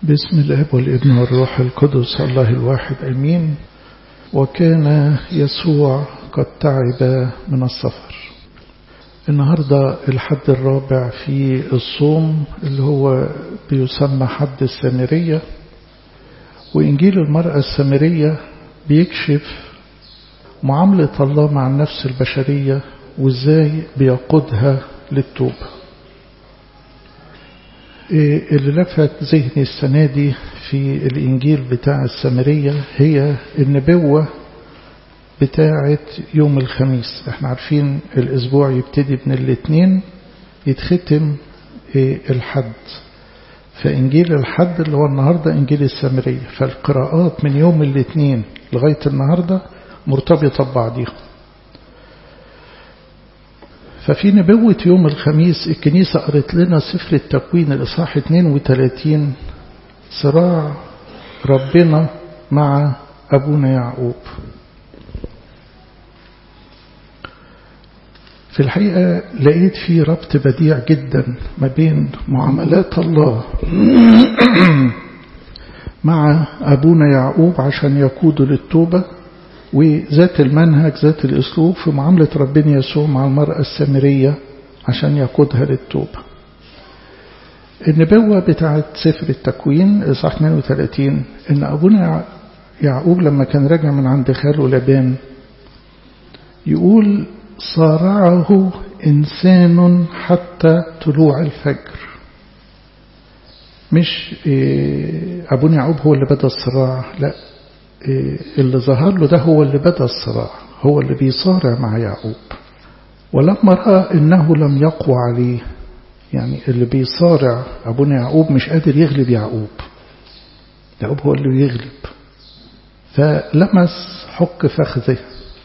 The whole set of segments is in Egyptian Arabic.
بسم الاب والابن والروح القدس الله الواحد امين وكان يسوع قد تعب من السفر النهاردة الحد الرابع في الصوم اللي هو بيسمى حد السامرية وإنجيل المرأة السامرية بيكشف معاملة الله مع النفس البشرية وإزاي بيقودها للتوبة اللي لفت ذهني السنة دي في الإنجيل بتاع السامرية هي النبوة بتاعة يوم الخميس احنا عارفين الأسبوع يبتدي من الاثنين يتختم الحد فإنجيل الحد اللي هو النهاردة إنجيل السامرية فالقراءات من يوم الاثنين لغاية النهاردة مرتبطة ببعضيها ففي نبوة يوم الخميس الكنيسة قرت لنا سفر التكوين الإصحاح 32 صراع ربنا مع أبونا يعقوب في الحقيقة لقيت في ربط بديع جدا ما بين معاملات الله مع أبونا يعقوب عشان يقوده للتوبة وذات المنهج ذات الأسلوب في معاملة ربنا يسوع مع المرأة السامرية عشان يقودها للتوبة النبوة بتاعت سفر التكوين إصحاح 32 إن أبونا يعقوب لما كان راجع من عند خاله لبان يقول صارعه إنسان حتى طلوع الفجر مش أبونا يعقوب هو اللي بدأ الصراع لا اللي ظهر له ده هو اللي بدأ الصراع هو اللي بيصارع مع يعقوب ولما رأى إنه لم يقوى عليه يعني اللي بيصارع أبونا يعقوب مش قادر يغلب يعقوب يعقوب هو اللي بيغلب فلمس حك فخذه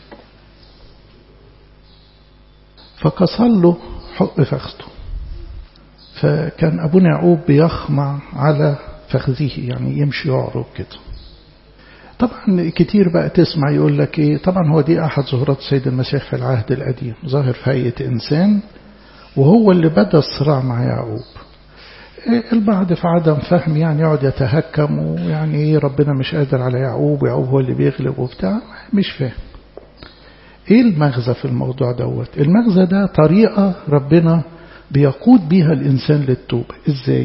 فكسر له حق فخذه فكان أبونا يعقوب بيخمع على فخذه يعني يمشي يعرض كده طبعا كتير بقى تسمع يقول لك ايه طبعا هو دي احد ظهورات السيد المسيح في العهد القديم ظاهر في هيئه انسان وهو اللي بدا الصراع مع يعقوب إيه البعض في عدم فهم يعني يقعد يتهكم ويعني ايه ربنا مش قادر على يعقوب ويعقوب هو اللي بيغلب وبتاع مش فاهم ايه المغزى في الموضوع دوت المغزى ده طريقه ربنا بيقود بيها الانسان للتوبه ازاي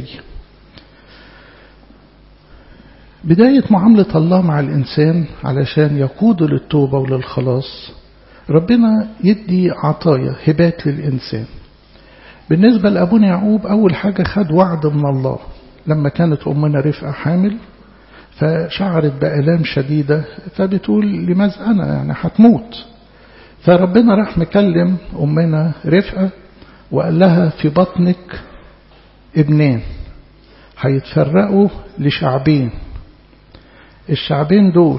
بداية معاملة الله مع الإنسان علشان يقوده للتوبة وللخلاص ربنا يدي عطايا هبات للإنسان بالنسبة لأبونا يعقوب أول حاجة خد وعد من الله لما كانت أمنا رفقة حامل فشعرت بآلام شديدة فبتقول لماذا أنا يعني هتموت فربنا راح مكلم أمنا رفقة وقال لها في بطنك ابنين هيتفرقوا لشعبين الشعبين دول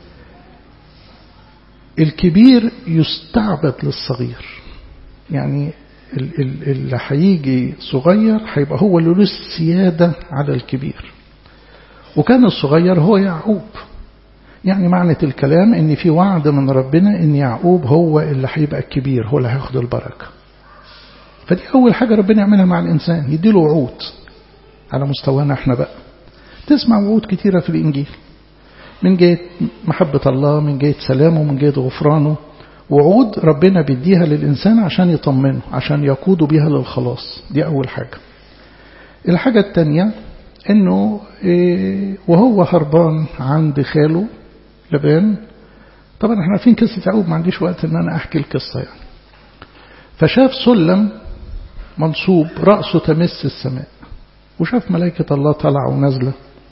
الكبير يستعبد للصغير يعني اللي هيجي صغير هيبقى هو اللي له السيادة على الكبير وكان الصغير هو يعقوب يعني معنى الكلام ان في وعد من ربنا ان يعقوب هو اللي هيبقى الكبير هو اللي هياخد البركة فدي اول حاجة ربنا يعملها مع الانسان يديله وعود على مستوانا احنا بقى تسمع وعود كتيرة في الانجيل من جهة محبة الله من جهة سلامه من جهة غفرانه وعود ربنا بيديها للإنسان عشان يطمنه عشان يقوده بيها للخلاص دي أول حاجة الحاجة التانية انه إيه وهو هربان عند خاله لبان طبعا احنا عارفين قصة يعقوب ما عنديش وقت ان انا احكي القصة يعني فشاف سلم منصوب رأسه تمس السماء وشاف ملائكة الله طالعة ونازلة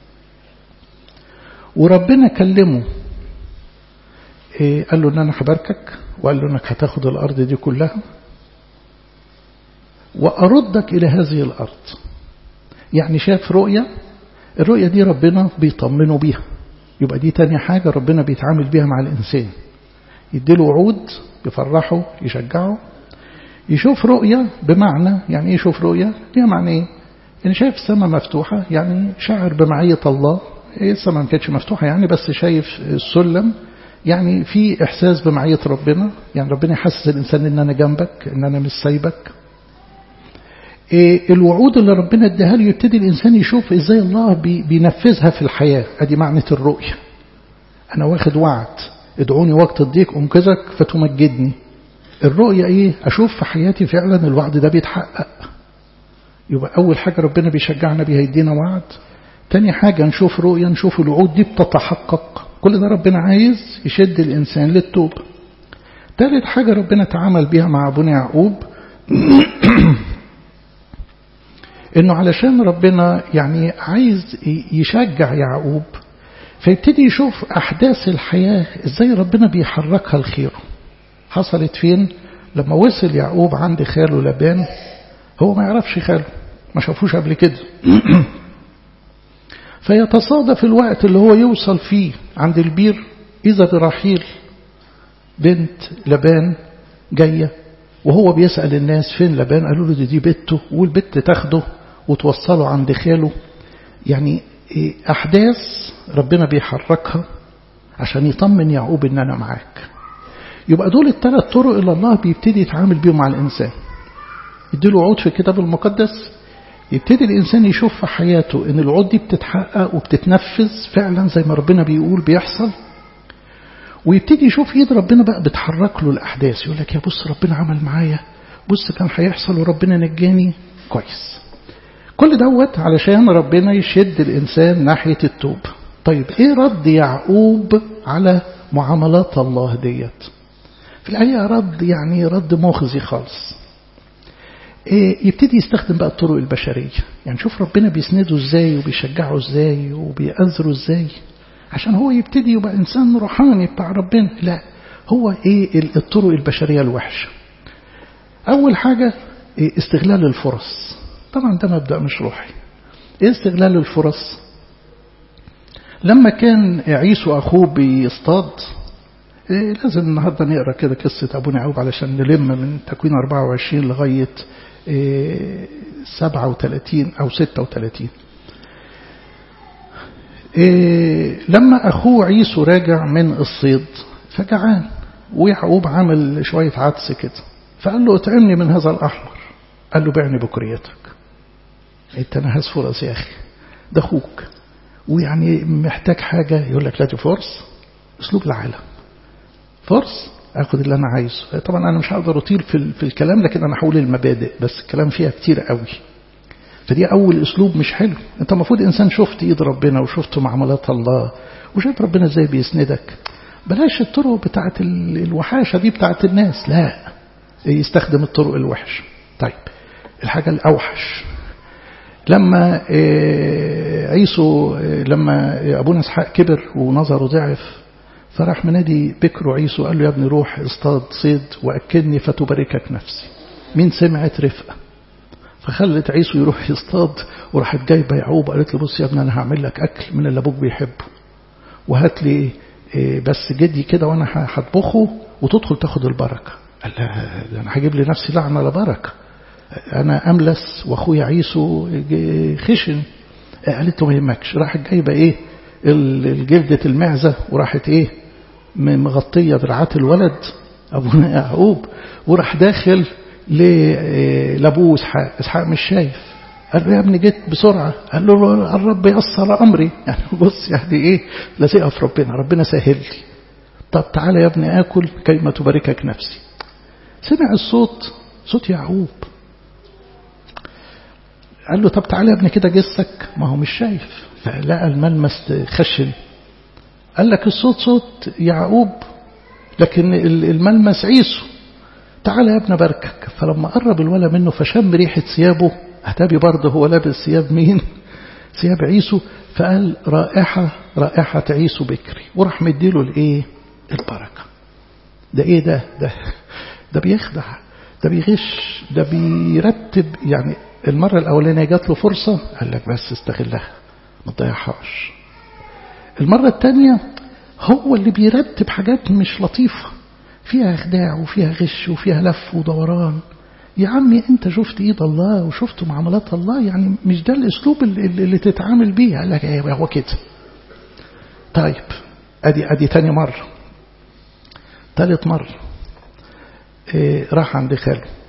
وربنا كلمه إيه قال له ان انا هباركك وقال له انك هتاخد الارض دي كلها واردك الى هذه الارض يعني شاف رؤية الرؤية دي ربنا بيطمنه بيها يبقى دي تاني حاجة ربنا بيتعامل بيها مع الإنسان يديله وعود يفرحه يشجعه يشوف رؤية بمعنى يعني ايه يشوف رؤية ليها معنى ايه ان شايف السماء مفتوحة يعني شعر بمعية الله ايه السماء ما كانتش مفتوحة يعني بس شايف السلم يعني في إحساس بمعية ربنا يعني ربنا يحسس الإنسان إن أنا جنبك إن أنا مش سايبك إيه الوعود اللي ربنا اداها له يبتدي الإنسان يشوف إزاي الله بي بينفذها في الحياة أدي معنى الرؤية أنا واخد وعد ادعوني وقت الضيق أنقذك فتمجدني الرؤية إيه أشوف في حياتي فعلا الوعد ده بيتحقق يبقى أول حاجة ربنا بيشجعنا بيها يدينا وعد تاني حاجة نشوف رؤية نشوف الوعود دي بتتحقق كل ده ربنا عايز يشد الإنسان للتوبة تالت حاجة ربنا تعامل بيها مع أبونا يعقوب إنه علشان ربنا يعني عايز يشجع يعقوب فيبتدي يشوف أحداث الحياة إزاي ربنا بيحركها لخيره حصلت فين لما وصل يعقوب عند خاله لبان هو ما يعرفش خاله ما شافوش قبل كده فيتصادف الوقت اللي هو يوصل فيه عند البير إذا برحيل بنت لبان جاية وهو بيسأل الناس فين لبان قالوا له دي, دي بنته والبت تاخده وتوصله عند خاله يعني أحداث ربنا بيحركها عشان يطمن يعقوب إن أنا معاك يبقى دول الثلاث طرق اللي الله بيبتدي يتعامل بيهم مع الإنسان يديله وعود في الكتاب المقدس يبتدي الإنسان يشوف في حياته إن الوعود دي بتتحقق وبتتنفذ فعلا زي ما ربنا بيقول بيحصل ويبتدي يشوف ايد ربنا بقى بتحرك له الأحداث يقول لك يا بص ربنا عمل معايا بص كان هيحصل وربنا نجاني كويس كل دوت علشان ربنا يشد الإنسان ناحية التوب طيب ايه رد يعقوب على معاملات الله ديت في الحقيقة رد يعني رد مخزي خالص إيه يبتدي يستخدم بقى الطرق البشرية يعني شوف ربنا بيسنده ازاي وبيشجعه ازاي وبيأذره ازاي عشان هو يبتدي يبقى إنسان روحاني بتاع ربنا لا هو ايه الطرق البشرية الوحشة أول حاجة إيه استغلال الفرص طبعا ده مبدأ مش روحي ايه استغلال الفرص لما كان عيسو أخوه بيصطاد إيه لازم النهاردة نقرأ كده قصة أبونا يعقوب علشان نلم من تكوين 24 لغاية إيه 37 أو 36 إيه لما أخوه عيسو راجع من الصيد فجعان ويعقوب عمل شوية عدس كده فقال له اطعمني من هذا الأحمر قال له بعني بكريتك انت نهز فرص يا أخي ده أخوك ويعني محتاج حاجة يقول لك لا دي فرص أسلوب العالم فرص أخذ اللي أنا عايزه طبعا أنا مش هقدر أطيل في, في الكلام لكن أنا هقول المبادئ بس الكلام فيها كتير قوي فدي أول أسلوب مش حلو أنت المفروض إنسان شفت إيد ربنا وشفت معاملات الله وشايف ربنا إزاي بيسندك بلاش الطرق بتاعت الوحاشة دي بتاعت الناس لا يستخدم الطرق الوحش طيب الحاجة الأوحش لما عيسو لما أبونا إسحاق كبر ونظره ضعف فراح منادي بكره عيسو قال له يا ابني روح اصطاد صيد وأكلني فتباركك نفسي مين سمعت رفقة فخلت عيسو يروح يصطاد وراحت جايبه يعقوب قالت له بص يا ابني انا هعمل لك اكل من اللي ابوك بيحبه وهات لي بس جدي كده وانا هطبخه وتدخل تاخد البركه قال لها انا هجيب لنفسي لعنه لا بركه انا املس واخويا عيسو خشن قالت له ما يهمكش راحت جايبه ايه جلده المعزه وراحت ايه مغطيه دراعات الولد ابونا يعقوب وراح داخل لابوه اسحاق اسحاق مش شايف قال له يا ابني جيت بسرعة قال له الرب يسر أمري يعني بص يعني إيه لازقها في ربنا ربنا سهل لي طب تعالى يا ابني آكل كيما تباركك نفسي سمع الصوت صوت يعقوب قال له طب تعالى يا ابني كده جسك ما هو مش شايف فلقى الملمس خشن قال لك الصوت صوت يعقوب لكن الملمس عيسو تعالى يا ابن بركك فلما قرب الولد منه فشم ريحة ثيابه أهتبي برضه هو لابس ثياب مين ثياب عيسو فقال رائحة رائحة عيسو بكري وراح مديله الايه البركة ده ايه ده ده ده بيخدع ده بيغش ده بيرتب يعني المرة الأولانية جات له فرصة قال لك بس استغلها ما تضيعهاش المرة الثانية هو اللي بيرتب حاجات مش لطيفة فيها خداع وفيها غش وفيها لف ودوران يا عمي انت شفت ايد الله وشفت معاملات الله يعني مش ده الاسلوب اللي, اللي تتعامل بيه قال لك ايه هو كده طيب ادي ادي تاني مرة تالت مرة إيه راح عند خاله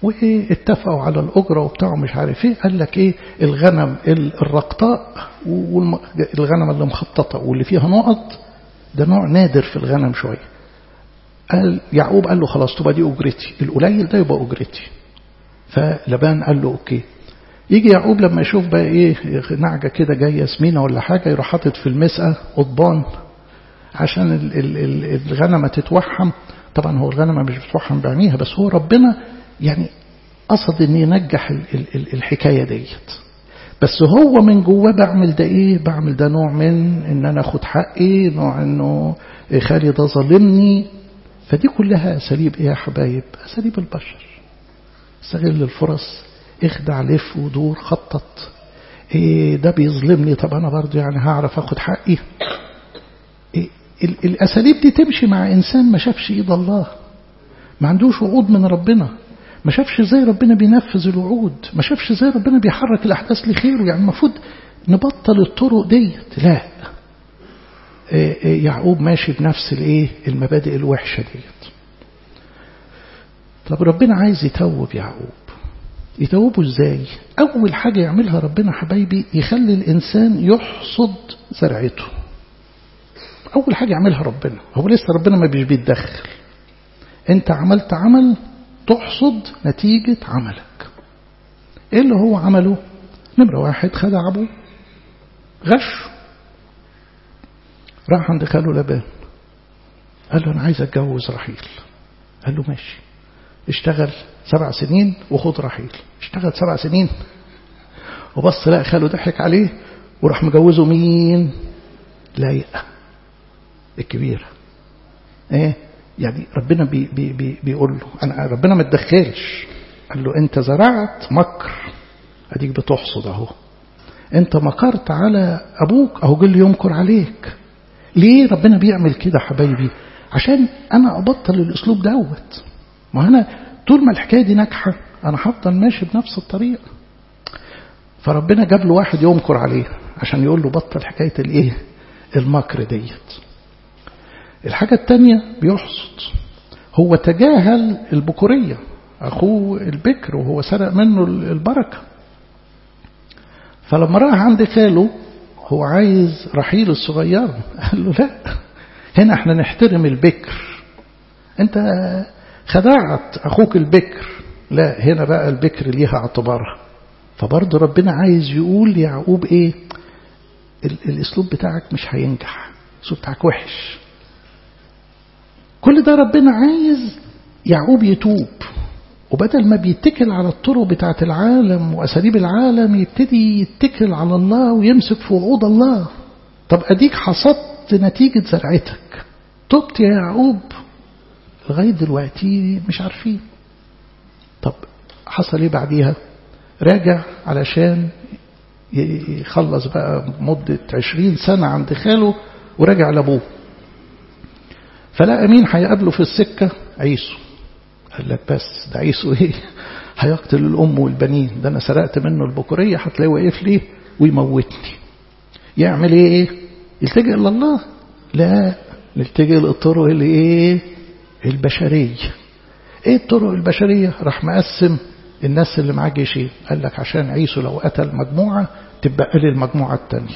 واتفقوا على الأجرة وبتاعه مش عارف ايه قال لك ايه الغنم الرقطاء والغنم اللي مخططة واللي فيها نقط ده نوع نادر في الغنم شوية قال يعقوب قال له خلاص تبقى دي أجرتي القليل ده يبقى أجرتي فلبان قال له أوكي يجي يعقوب لما يشوف بقى ايه نعجة كده جاية سمينة ولا حاجة يروح حاطط في المسقى قضبان عشان ال ال ال الغنمة تتوحم طبعا هو الغنمة مش بتوحم بعينيها بس هو ربنا يعني قصد ان ينجح ال ال الحكاية ديت بس هو من جواه بعمل ده ايه بعمل ده نوع من ان انا اخد حقي نوع انه خالي ده ظالمني فدي كلها اساليب ايه يا حبايب اساليب البشر استغل الفرص اخدع لف ودور خطط إيه ده بيظلمني طب انا برضو يعني هعرف اخد حقي إيه الاساليب دي تمشي مع انسان ما شافش ايد الله ما عندوش وعود من ربنا ما شافش ازاي ربنا بينفذ الوعود ما شافش ازاي ربنا بيحرك الاحداث لخيره يعني المفروض نبطل الطرق ديت لا إيه يعقوب ماشي بنفس الايه المبادئ الوحشه ديت طب ربنا عايز يتوب يعقوب يتوبوا ازاي اول حاجة يعملها ربنا حبايبي يخلي الانسان يحصد زرعته اول حاجة يعملها ربنا هو لسه ربنا ما بيش بيتدخل انت عملت عمل تحصد نتيجة عملك ايه اللي هو عمله نمرة واحد خدع ابوه غش راح عند خاله لبان قال له انا عايز اتجوز رحيل قال له ماشي اشتغل سبع سنين وخد رحيل اشتغل سبع سنين وبص لقى خاله ضحك عليه وراح مجوزه مين لايقة الكبيرة ايه يعني ربنا بي بي بي بيقول له انا ربنا ما تدخلش قال له انت زرعت مكر اديك بتحصد اهو انت مكرت على ابوك اهو جل يمكر عليك ليه ربنا بيعمل كده حبايبي عشان انا ابطل الاسلوب دوت ما انا طول ما الحكايه دي ناجحه انا هفضل ماشي بنفس الطريقه فربنا جاب له واحد يمكر عليه عشان يقول له بطل حكايه الايه المكر ديت الحاجه الثانيه بيحصد هو تجاهل البكوريه اخوه البكر وهو سرق منه البركه فلما راح عند خاله هو عايز رحيل الصغير قال له لا هنا احنا نحترم البكر انت خدعت أخوك البكر لا هنا بقى البكر ليها اعتبارها فبرضه ربنا عايز يقول ليعقوب ايه الاسلوب بتاعك مش هينجح الاسلوب بتاعك وحش كل ده ربنا عايز يعقوب يتوب وبدل ما بيتكل على الطرق بتاعة العالم وأساليب العالم يبتدي يتكل على الله ويمسك في وعود الله طب أديك حصدت نتيجة زرعتك تبت يا يعقوب لغاية دلوقتي مش عارفين طب حصل ايه بعديها راجع علشان يخلص بقى مدة عشرين سنة عند خاله ورجع لأبوه فلقى مين هيقابله في السكة عيسو قال لك بس ده عيسو ايه هيقتل الأم والبنين ده أنا سرقت منه البكورية هتلاقيه واقف لي ويموتني يعمل ايه يلتجئ إلى الله لا نلتجئ للطرق اللي ايه البشرية ايه الطرق البشرية راح مقسم الناس اللي معاه جيشين قال لك عشان عيسو لو قتل مجموعة تبقى لي المجموعة التانية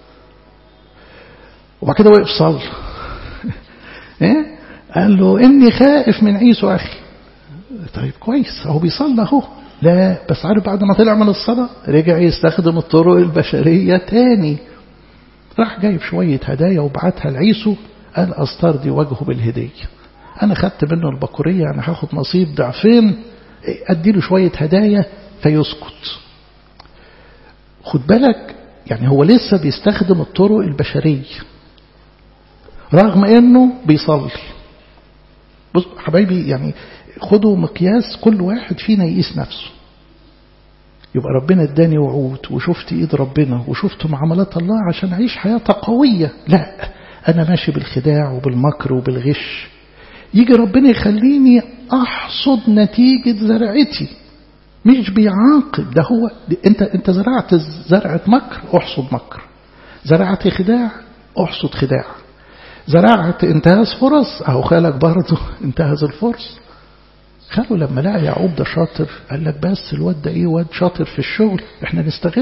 وبعد كده وقف صلى ايه قال له اني خائف من عيسو اخي طيب كويس اهو بيصلى اهو لا بس عارف بعد ما طلع من الصلاة رجع يستخدم الطرق البشرية تاني راح جايب شوية هدايا وبعتها لعيسو قال أسترضي وجهه بالهدية أنا خدت منه البكورية أنا هاخد نصيب ضعفين أديله شوية هدايا فيسكت خد بالك يعني هو لسه بيستخدم الطرق البشرية رغم أنه بيصلي بص حبايبي يعني خدوا مقياس كل واحد فينا يقيس نفسه يبقى ربنا اداني وعود وشفت ايد ربنا وشفت معاملات الله عشان اعيش حياة قوية لا انا ماشي بالخداع وبالمكر وبالغش يجي ربنا يخليني احصد نتيجة زرعتي مش بيعاقب ده هو انت انت زرعت زرعة مكر احصد مكر زرعت خداع احصد خداع زرعت انتهاز فرص اهو خالك برضه انتهز الفرص خلوا لما لقى يعقوب ده شاطر قال لك بس الواد ده ايه واد شاطر في الشغل احنا نستغله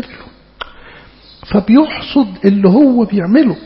فبيحصد اللي هو بيعمله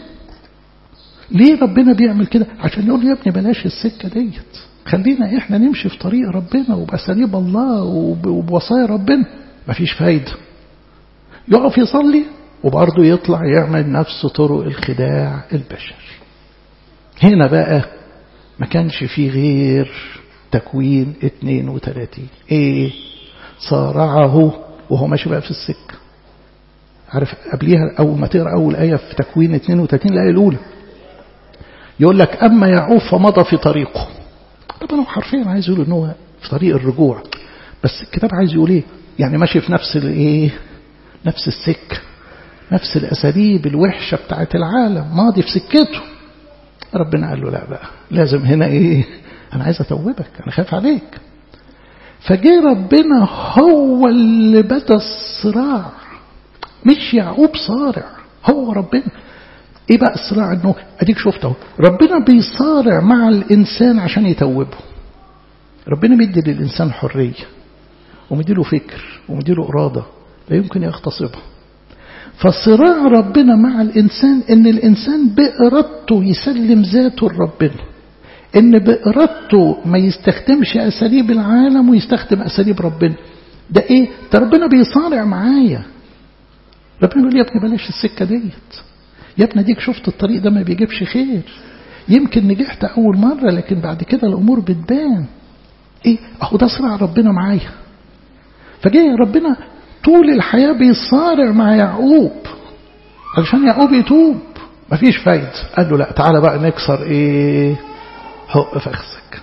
ليه ربنا بيعمل كده عشان يقول يا ابني بلاش السكة ديت خلينا احنا نمشي في طريق ربنا وبأساليب الله وبوصايا ربنا مفيش فايدة يقف يصلي وبرضه يطلع يعمل نفس طرق الخداع البشري هنا بقى ما كانش فيه غير تكوين 32 ايه صارعه وهو ماشي بقى في السكة عارف قبليها أول ما تقرأ أول آية في تكوين 32 الآية الأولى يقول لك أما يعقوب فمضى في طريقه طبعا هو حرفيا عايز يقول ان هو في طريق الرجوع بس الكتاب عايز يقول ايه يعني ماشي في نفس الايه نفس السكه نفس الاساليب الوحشه بتاعت العالم ماضي في سكته ربنا قال له لا بقى لازم هنا ايه انا عايز اتوبك انا خايف عليك فجه ربنا هو اللي بدا الصراع مش يعقوب صارع هو ربنا ايه بقى الصراع انه اديك شفته ربنا بيصارع مع الانسان عشان يتوبه ربنا مدي للانسان حريه ومديله فكر ومديله اراده لا يمكن يغتصبها فصراع ربنا مع الانسان ان الانسان بارادته يسلم ذاته لربنا ان بارادته ما يستخدمش اساليب العالم ويستخدم اساليب ربنا ده ايه ده ربنا بيصارع معايا ربنا يقول يا ابني بلاش السكه ديت يا ابني ديك شفت الطريق ده ما بيجيبش خير يمكن نجحت أول مرة لكن بعد كده الأمور بتبان إيه أهو ده صراع ربنا معايا فجاي ربنا طول الحياة بيصارع مع يعقوب علشان يعقوب يتوب مفيش فايدة قال له لا تعالى بقى نكسر إيه حق فخذك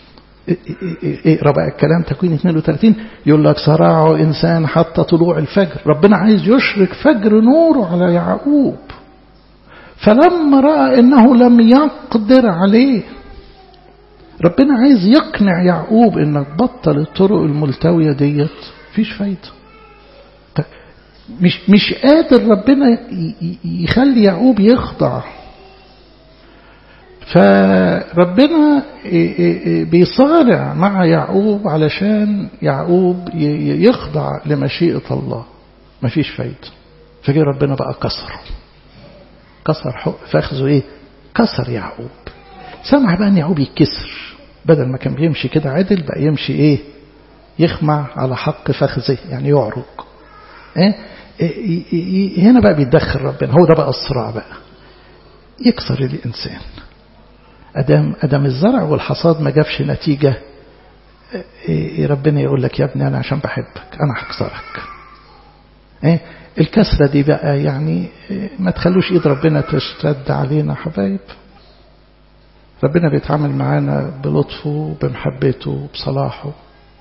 اقرا بقى الكلام تكوين 32 يقول لك صراع انسان حتى طلوع الفجر ربنا عايز يشرك فجر نوره على يعقوب فلما راى انه لم يقدر عليه ربنا عايز يقنع يعقوب انك بطل الطرق الملتويه ديت مفيش فايده مش مش قادر ربنا يخلي يعقوب يخضع فربنا بيصارع مع يعقوب علشان يعقوب يخضع لمشيئة الله مفيش فايدة فجي ربنا بقى كسره كسر فاخذه ايه كسر يعقوب سمع بقى ان يعقوب يتكسر بدل ما كان بيمشي كده عدل بقى يمشي ايه يخمع على حق فخذه يعني يعرج إيه؟ إيه هنا بقى بيتدخل ربنا هو ده بقى الصراع بقى يكسر الإنسان أدام, أدام الزرع والحصاد ما جابش نتيجة إيه ربنا يقول لك يا ابني أنا عشان بحبك أنا هكسرك إيه الكسرة دي بقى يعني ما تخلوش إيد ربنا تشتد علينا حبايب ربنا بيتعامل معانا بلطفه بمحبته بصلاحه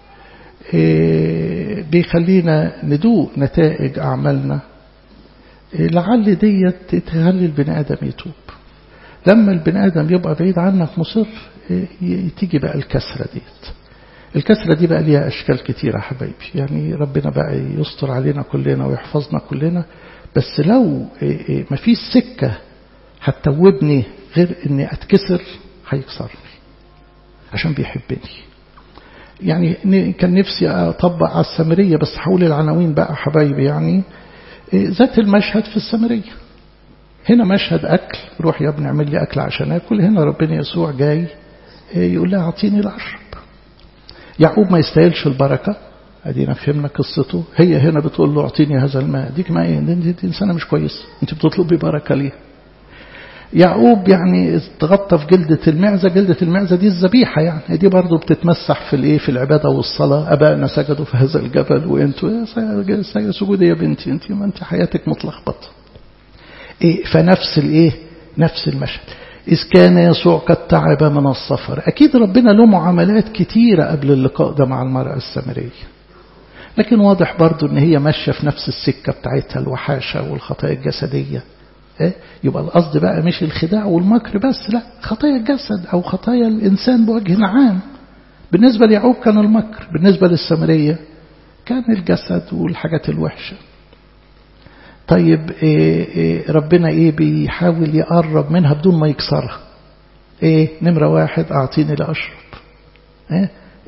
بيخلينا ندوق نتائج أعمالنا لعل ديت تخلي البني آدم يتوب لما البني آدم يبقى بعيد عنك مصر تيجي بقى الكسرة ديت الكسرة دي بقى ليها أشكال كتيرة حبايبي يعني ربنا بقى يستر علينا كلنا ويحفظنا كلنا بس لو ما فيش سكة هتتوبني غير اني اتكسر هيكسرني عشان بيحبني يعني كان نفسي أطبق على السامرية بس حول العناوين بقى حبايبي يعني ذات المشهد في السامرية هنا مشهد أكل روح يا ابني اعمل لي أكل عشان أكل هنا ربنا يسوع جاي يقول لها أعطيني الأشرب يعقوب ما يستاهلش البركة أدينا فهمنا قصته هي هنا بتقول له أعطيني هذا الماء ديك ما إيه دي, دي إنسانة مش كويس أنت بتطلبي بركة ليه يعقوب يعني تغطى في جلدة المعزة جلدة المعزة دي الذبيحة يعني دي برضو بتتمسح في الايه في العبادة والصلاة أبائنا سجدوا في هذا الجبل وانتوا سجود يا بنتي انت ما انت حياتك متلخبطة إيه فنفس الايه نفس المشهد إذ كان يسوع قد تعب من السفر أكيد ربنا له معاملات كتيرة قبل اللقاء ده مع المرأة السامرية لكن واضح برضو ان هي ماشية في نفس السكة بتاعتها الوحاشة والخطايا الجسدية إيه؟ يبقى القصد بقى مش الخداع والمكر بس لا خطايا الجسد أو خطايا الإنسان بوجه عام بالنسبة ليعقوب كان المكر بالنسبة للسامرية كان الجسد والحاجات الوحشة طيب إيه إيه ربنا إيه بيحاول يقرب منها بدون ما يكسرها إيه نمرة واحد أعطيني لأشرب إيه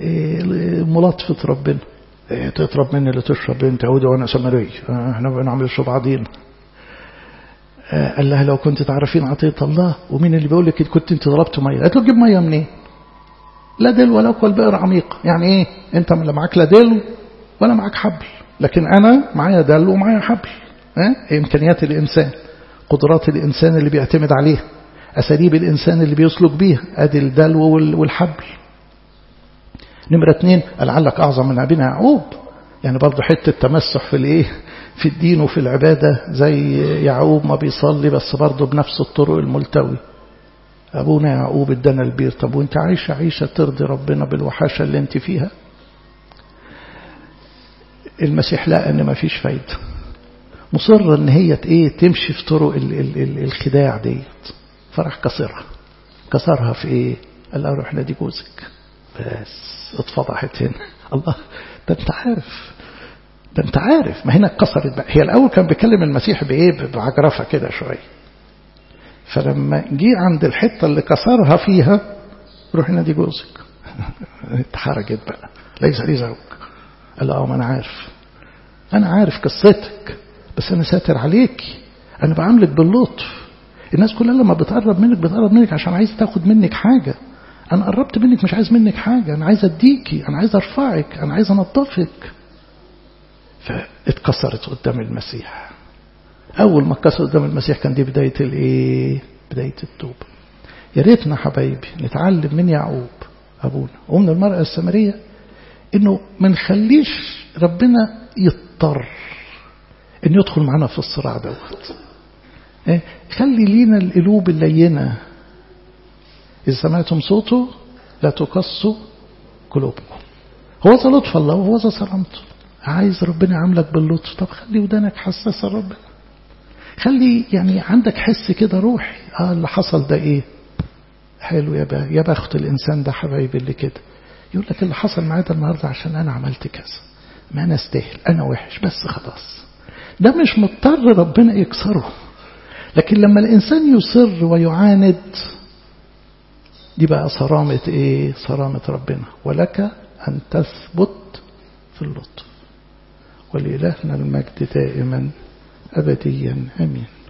إيه ملاطفة ربنا إيه تطلب مني اللي تشرب انت عودي وانا سمري احنا ما بنعملش بعضينا قال لها لو كنت تعرفين عطية الله ومين اللي بيقول لك كنت انت ضربت ميه قالت له تجيب ميه منين لا دل ولا اقوى البئر عميق يعني ايه انت لا معاك لا دل ولا معاك حبل لكن انا معايا دل ومعايا حبل ها امكانيات الانسان قدرات الانسان اللي بيعتمد عليها اساليب الانسان اللي بيسلك بيها ادي الدلو والحبل نمرة اتنين لعلك اعظم من ابينا يعقوب يعني برضه حتة تمسح في الايه في الدين وفي العبادة زي يعقوب ما بيصلي بس برضه بنفس الطرق الملتوي أبونا يعقوب ادانا البير طب وانت عايشة عيشة ترضي ربنا بالوحاشة اللي انت فيها المسيح لقى ان ما فيش فايدة مصرة ان هي ايه تمشي في طرق ال ال ال الخداع ديت فراح كسرها كسرها في ايه قال لها روح نادي جوزك بس اتفضحت هنا الله ده انت عارف ده انت عارف ما هنا اتكسرت بقى هي الاول كان بيكلم المسيح بايه بعجرفه كده شويه فلما جه عند الحته اللي كسرها فيها روح نادي جوزك اتحرجت بقى ليس لي زوج قال له اه ما انا عارف انا عارف قصتك بس انا ساتر عليك انا بعاملك باللطف الناس كلها لما بتقرب منك بتقرب منك عشان عايز تاخد منك حاجه انا قربت منك مش عايز منك حاجه انا عايز اديكي انا عايز ارفعك انا عايز انظفك فاتكسرت قدام المسيح أول ما اتكسر قدام المسيح كان دي بداية الإيه؟ بداية التوبة يا ريتنا حبايبي نتعلم من يعقوب أبونا ومن المرأة السامرية إنه ما نخليش ربنا يضطر إنه يدخل معنا في الصراع دوت إيه؟ خلي لينا القلوب اللينة إذا سمعتم صوته لا تقصوا قلوبكم هو ذا لطف الله وهو ذا صرامته عايز ربنا يعاملك باللطف طب خلي ودانك حساسة ربنا خلي يعني عندك حس كده روحي اه اللي حصل ده ايه حلو يا بقى يا بخت الانسان ده حبايبي اللي كده يقول لك اللي حصل معايا ده النهارده عشان انا عملت كذا ما انا استاهل انا وحش بس خلاص ده مش مضطر ربنا يكسره لكن لما الانسان يصر ويعاند دي بقى صرامة ايه صرامة ربنا ولك ان تثبت في اللطف ولإلهنا المجد دائما أبديا أمين